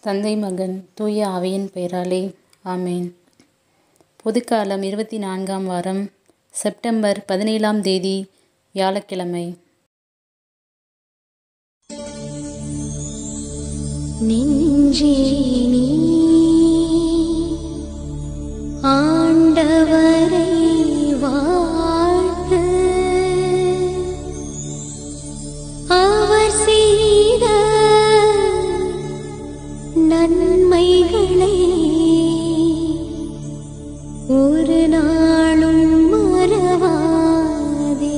தந்தை மகன் தூய ஆவியின் பெயராலே ஆமேன் பொதுக்காலம் இருபத்தி நான்காம் வாரம் செப்டம்பர் பதினேழாம் தேதி வியாழக்கிழமை நெஞ்சே நீ ஆண்டவரை வாழ்த்து அவர் செய்த நன்மைகளை ஒரு நாளும் மறவாதே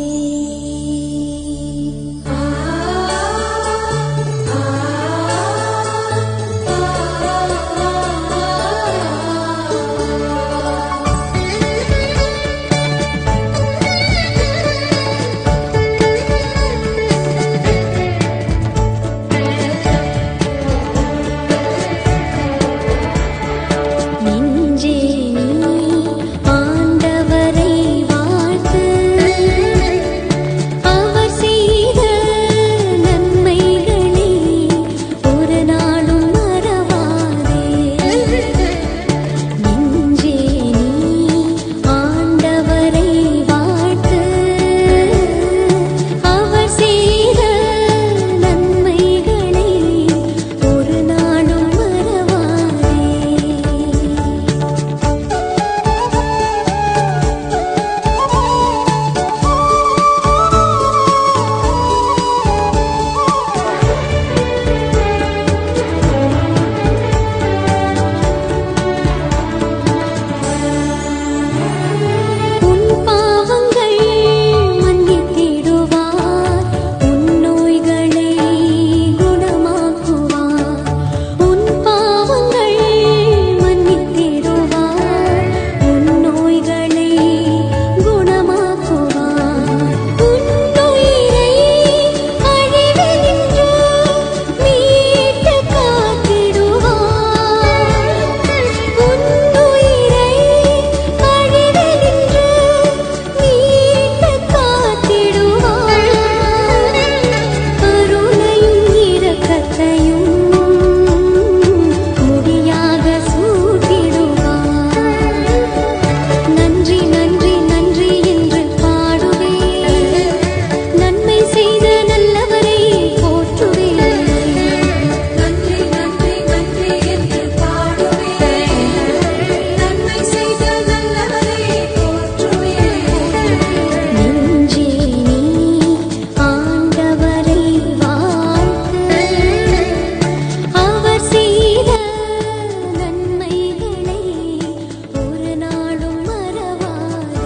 நெஞ்சே நீ ஆண்டவரை வாழ்த்து அவர் செய்த நன்மைகளை ஒரு நாளும் மறவாதே நெஞ்சே நீ ஆண்டவரை வாழ்த்து அவர் செய்த நன்மைகளை ஒரு நாளும் மறவாதே உன் பாவங்கள் மன்னித்திடுவார் உன் நோய்களை குணமாக்குவார் உன் பாவங்கள் மன்னித்திடுவார் உன் நோய்களை குணமாக்குவார் உன் உயிரை அழிவினின்று மீட்டு காத்திடுவார் உன் உயிரை அழிவினின்று மீட்டு காத்திடுவார் கருணையும் இரக்கத்தையும் முடியாக சூட்டிடுவார் நன்றி நன்றி நன்றி என்று பாடுவேன் நன்மை செய்த நல்லவரை போற்றுவேன் நன்றி நன்றி நன்றி என்று பாடுவேன் நன்மை செய்த நல்லவரை போற்றுவேன் நெஞ்சே நீ ஆண்டவரை வாழ்த்து அவர் செய்த நன்மைகளை ஒரு நாளும் மறவாதே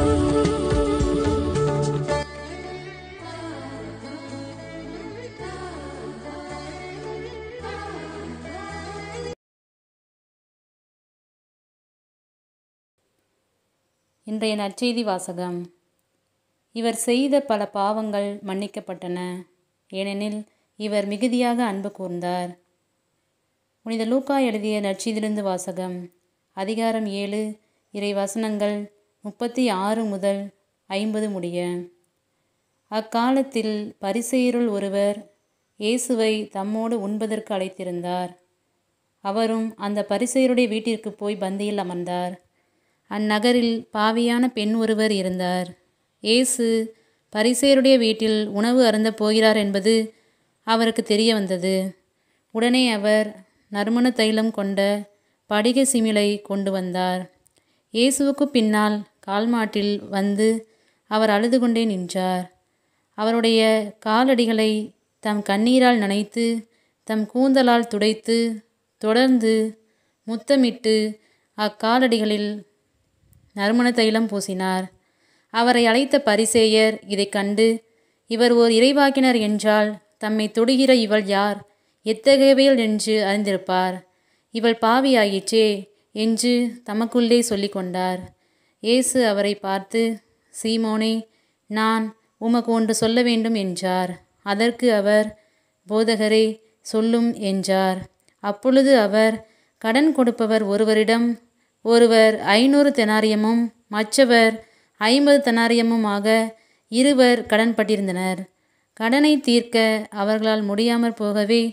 இன்றைய நற்செய்தி வாசகம் இவர் செய்த பல பாவங்கள் மன்னிக்கப்பட்டன ஏனெனில் இவர் மிகுதியாக அன்பு கூர்ந்தார் புனித லூக்கா எழுதிய நற்செய்திலிருந்து வாசகம் அதிகாரம் ஏழு இறை வசனங்கள் முப்பத்தி ஆறு முதல் ஐம்பது முடிய அக்காலத்தில் பரிசெயருள் ஒருவர் இயேசுவை தம்மோடு உண்பதற்கு அழைத்திருந்தார் அவரும் அந்த பரிசெயருடைய வீட்டிற்கு போய் பந்தியில் அமர்ந்தார் அந்நகரில் பாவியான பெண் ஒருவர் இருந்தார் இயேசு பரிசேருடைய வீட்டில் உணவு அருந்தப் போகிறார் என்பது அவருக்கு தெரிய வந்தது உடனே அவர் நறுமண தைலம் கொண்ட படிக சிமிலை கொண்டு வந்தார் இயேசுவுக்கு பின்னால் கால்மாட்டில் வந்து அவர் அழுது கொண்டே நின்றார் அவருடைய காலடிகளை தம் கண்ணீரால் நனைத்து தம் கூந்தலால் துடைத்து தொடர்ந்து முத்தமிட்டு அக்காலடிகளில் நறுமண தைலம் பூசினார் அவரை அழைத்த பரிசேயர் இதைக் கண்டு இவர் ஓர் இறைவாக்கினர் என்றால் தம்மை தொடுகிற இவள் யார் எத்தகையவையல் என்று அறிந்திருப்பார் இவள் பாவியாயிற்றே என்று தமக்குள்ளே சொல்லிக் கொண்டார் இயேசு அவரை பார்த்து சீமோனே நான் உமக்கு ஒன்று சொல்ல வேண்டும் என்றார் அதற்கு அவர் போதகரே சொல்லும் என்றார் அப்பொழுது அவர் கடன் கொடுப்பவர் ஒருவரிடம் ஒருவர் ஐநூறு தெனாரியமும் மற்றவர் ஐம்பது தெனாரியமுமாக இருவர் கடன்பட்டிருந்தனர் கடனை தீர்க்க அவர்களால் முடியாமற் போகவே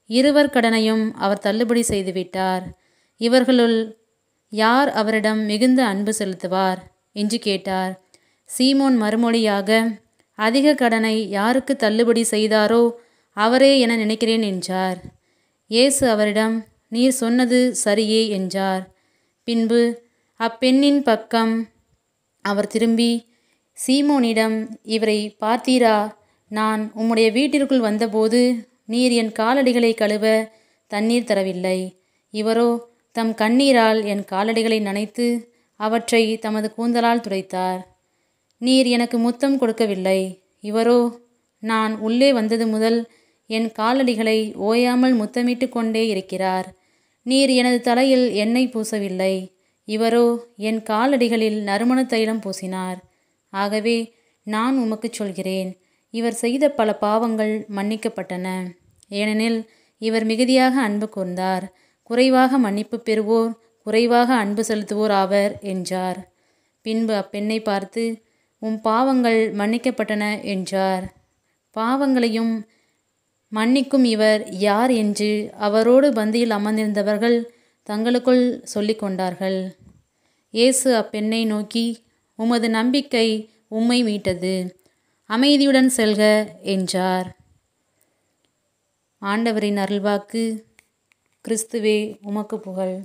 இருவர் கடனையும் அவர் தள்ளுபடி செய்துவிட்டார் இவர்களுள் யார் அவரிடம் மிகுந்த அன்பு செலுத்துவார் என்று கேட்டார் சீமோன் மறுமொழியாக அதிக கடனை யாருக்கு தள்ளுபடி செய்தாரோ அவரே என நினைக்கிறேன் என்றார் இயேசு அவரிடம் நீர் சொன்னது சரியே என்றார் பின்பு அப்பெண்ணின் பக்கம் அவர் திரும்பி சீமோனிடம் இவரை பார்த்தீரா நான் உம்முடைய வீட்டிற்குள் வந்தபோது நீர் என் காலடிகளை கழுவ தண்ணீர் தரவில்லை இவரோ தம் கண்ணீரால் என் காலடிகளை நனைத்து அவற்றை தமது கூந்தலால் துடைத்தார் நீர் எனக்கு முத்தம் கொடுக்கவில்லை இவரோ நான் உள்ளே வந்தது முதல் என் காலடிகளை ஓயாமல் முத்தமிட்டு கொண்டே இருக்கிறார் நீர் எனது தலையில் எண்ணெய் பூசவில்லை இவரோ என் காலடிகளில் நறுமண தைலம் பூசினார் ஆகவே நான் உமக்குச் சொல்கிறேன் இவர் செய்த பல பாவங்கள் மன்னிக்கப்பட்டன ஏனெனில் இவர் மிகுதியாக அன்பு கூர்ந்தார் குறைவாக மன்னிப்பு பெறுவோர் குறைவாக அன்பு செலுத்துவோர் ஆவர் என்றார் பின்பு அப்பெண்ணை பார்த்து உம் பாவங்கள் மன்னிக்கப்பட்டன என்றார் பாவங்களையும் மன்னிக்கும் இவர் யார் என்று அவரோடு பந்தியில் அமர்ந்திருந்தவர்கள் தங்களுக்குள் சொல்லிக் கொண்டார்கள் இயேசு அப்பெண்ணை நோக்கி உமது நம்பிக்கை உம்மை மீட்டது அமைதியுடன் செல்க என்றார் ஆண்டவரின் அருள்வாக்கு கிறிஸ்துவே உமக்கு புகழ்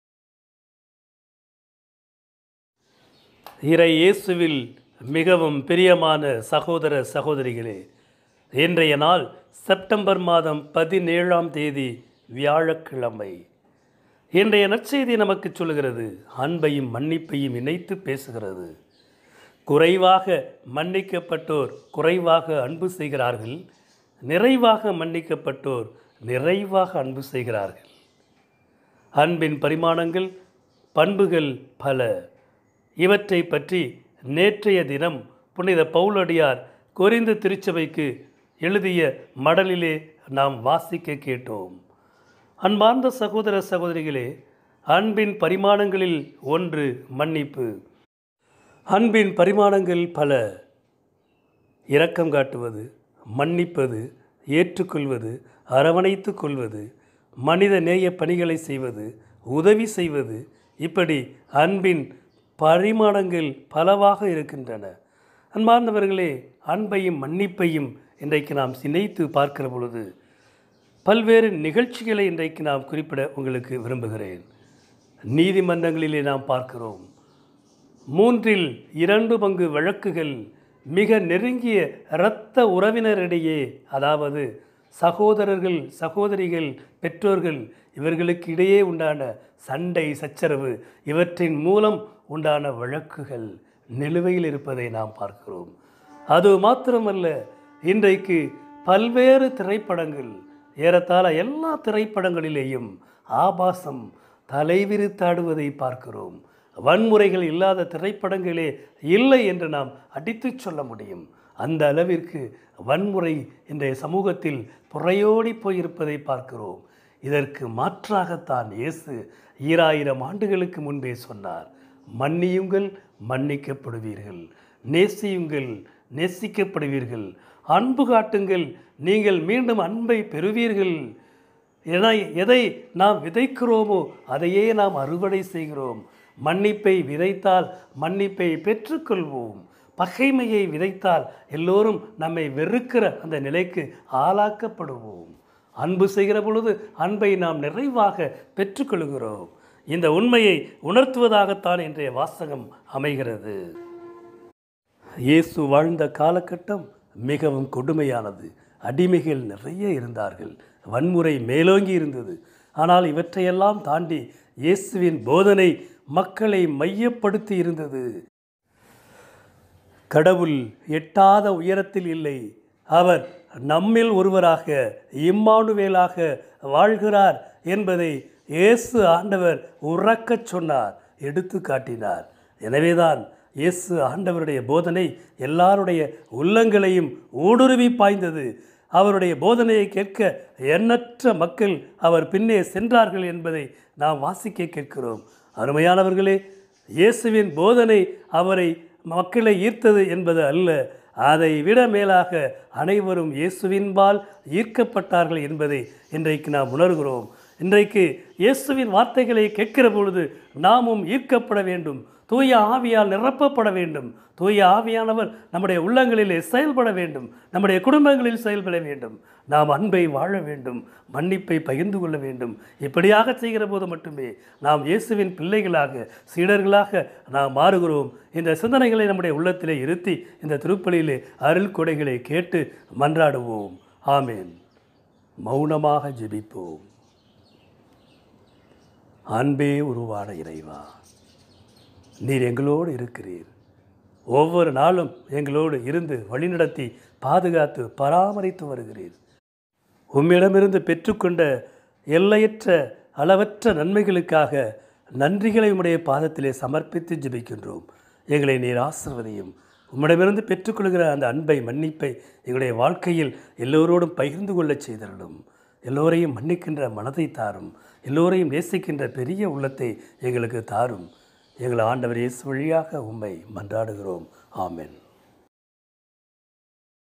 இறை இயேசுவில் மிகவும் பிரியமான சகோதர சகோதரிகளே இன்றைய நாள் செப்டம்பர் மாதம் பதினேழாம் தேதி வியாழக்கிழமை இன்றைய நற்செய்தி நமக்கு சொல்கிறது அன்பையும் மன்னிப்பையும் இணைத்து பேசுகிறது குறைவாக மன்னிக்கப்பட்டோர் குறைவாக அன்பு செய்கிறார்கள் நிறைவாக மன்னிக்கப்பட்டோர் நிறைவாக அன்பு செய்கிறார்கள் அன்பின் பரிமாணங்கள் பண்புகள் பல இவற்றை பற்றி நேற்றைய தினம் புனித பவுலடியார் கொரிந்து திருச்சபைக்கு எழுதிய மடலிலே நாம் வாசிக்க கேட்டோம் அன்பார்ந்த சகோதர சகோதரிகளே அன்பின் பரிமாணங்களில் ஒன்று மன்னிப்பு அன்பின் பரிமாணங்கள் பல இரக்கம் காட்டுவது மன்னிப்பது ஏற்றுக்கொள்வது அரவணைத்து கொள்வது மனித நேய பணிகளை செய்வது உதவி செய்வது இப்படி அன்பின் பரிமாணங்கள் பலவாக இருக்கின்றன அன்பார்ந்தவர்களே அன்பையும் மன்னிப்பையும் இன்றைக்கு நாம் சினைத்து பார்க்கிற பொழுது பல்வேறு நிகழ்ச்சிகளை இன்றைக்கு நாம் குறிப்பிட உங்களுக்கு விரும்புகிறேன் நீதிமன்றங்களிலே நாம் பார்க்கிறோம் மூன்றில் இரண்டு பங்கு வழக்குகள் மிக நெருங்கிய இரத்த உறவினரிடையே அதாவது சகோதரர்கள் சகோதரிகள் பெற்றோர்கள் இவர்களுக்கு இடையே உண்டான சண்டை சச்சரவு இவற்றின் மூலம் உண்டான வழக்குகள் நிலுவையில் இருப்பதை நாம் பார்க்கிறோம் அது மாத்திரமல்ல இன்றைக்கு பல்வேறு திரைப்படங்கள் ஏறத்தாழ எல்லா திரைப்படங்களிலேயும் ஆபாசம் தலைவிரித்தாடுவதை பார்க்கிறோம் வன்முறைகள் இல்லாத திரைப்படங்களே இல்லை என்று நாம் அடித்துச் சொல்ல முடியும் அந்த அளவிற்கு வன்முறை இன்றைய சமூகத்தில் புறையோடி போயிருப்பதை பார்க்கிறோம் இதற்கு மாற்றாகத்தான் இயேசு ஈராயிரம் ஆண்டுகளுக்கு முன்பே சொன்னார் மன்னியுங்கள் மன்னிக்கப்படுவீர்கள் நேசியுங்கள் நேசிக்கப்படுவீர்கள் அன்பு காட்டுங்கள் நீங்கள் மீண்டும் அன்பை பெறுவீர்கள் என எதை நாம் விதைக்கிறோமோ அதையே நாம் அறுவடை செய்கிறோம் மன்னிப்பை விதைத்தால் மன்னிப்பை பெற்றுக்கொள்வோம் பகைமையை விதைத்தால் எல்லோரும் நம்மை வெறுக்கிற அந்த நிலைக்கு ஆளாக்கப்படுவோம் அன்பு செய்கிற பொழுது அன்பை நாம் நிறைவாக பெற்றுக்கொள்கிறோம் இந்த உண்மையை உணர்த்துவதாகத்தான் இன்றைய வாசகம் அமைகிறது இயேசு வாழ்ந்த காலகட்டம் மிகவும் கொடுமையானது அடிமைகள் நிறைய இருந்தார்கள் வன்முறை மேலோங்கி இருந்தது ஆனால் இவற்றையெல்லாம் தாண்டி இயேசுவின் போதனை மக்களை மையப்படுத்தி இருந்தது கடவுள் எட்டாத உயரத்தில் இல்லை அவர் நம்மில் ஒருவராக இம்மானுவேலாக வாழ்கிறார் என்பதை இயேசு ஆண்டவர் உறக்கச் சொன்னார் எடுத்து காட்டினார் எனவேதான் இயேசு ஆண்டவருடைய போதனை எல்லாருடைய உள்ளங்களையும் ஊடுருவி பாய்ந்தது அவருடைய போதனையை கேட்க எண்ணற்ற மக்கள் அவர் பின்னே சென்றார்கள் என்பதை நாம் வாசிக்க கேட்கிறோம் அருமையானவர்களே இயேசுவின் போதனை அவரை மக்களை ஈர்த்தது என்பது அல்ல அதை விட மேலாக அனைவரும் இயேசுவின்பால் ஈர்க்கப்பட்டார்கள் என்பதை இன்றைக்கு நாம் உணர்கிறோம் இன்றைக்கு இயேசுவின் வார்த்தைகளை கேட்கிற பொழுது நாமும் ஈர்க்கப்பட வேண்டும் தூய ஆவியால் நிரப்பப்பட வேண்டும் தூய ஆவியானவர் நம்முடைய உள்ளங்களிலே செயல்பட வேண்டும் நம்முடைய குடும்பங்களில் செயல்பட வேண்டும் நாம் அன்பை வாழ வேண்டும் மன்னிப்பை பகிர்ந்து கொள்ள வேண்டும் இப்படியாக செய்கிற போது மட்டுமே நாம் இயேசுவின் பிள்ளைகளாக சீடர்களாக நாம் மாறுகிறோம் இந்த சிந்தனைகளை நம்முடைய உள்ளத்திலே இருத்தி இந்த திருப்பலியிலே அருள் கொடைகளை கேட்டு மன்றாடுவோம் ஆமேன் மௌனமாக ஜெபிப்போம் அன்பே உருவான இறைவா நீர் எங்களோடு இருக்கிறீர் ஒவ்வொரு நாளும் எங்களோடு இருந்து வழிநடத்தி பாதுகாத்து பராமரித்து வருகிறீர் உம்மிடமிருந்து பெற்றுக்கொண்ட எல்லையற்ற அளவற்ற நன்மைகளுக்காக நன்றிகளை உம்முடைய பாதத்திலே சமர்ப்பித்து ஜெபிக்கின்றோம் எங்களை நீர் ஆசிர்வதியும் உம்மிடமிருந்து பெற்றுக்கொள்கிற அந்த அன்பை மன்னிப்பை எங்களுடைய வாழ்க்கையில் எல்லோரோடும் பகிர்ந்து கொள்ளச் செய்தருளும் எல்லோரையும் மன்னிக்கின்ற மனதை தாரும் எல்லோரையும் நேசிக்கின்ற பெரிய உள்ளத்தை எங்களுக்கு தாரும் எங்கள் ஆண்டவர் இயேசு வழியாக உம்மை மன்றாடுகிறோம் ஆமென்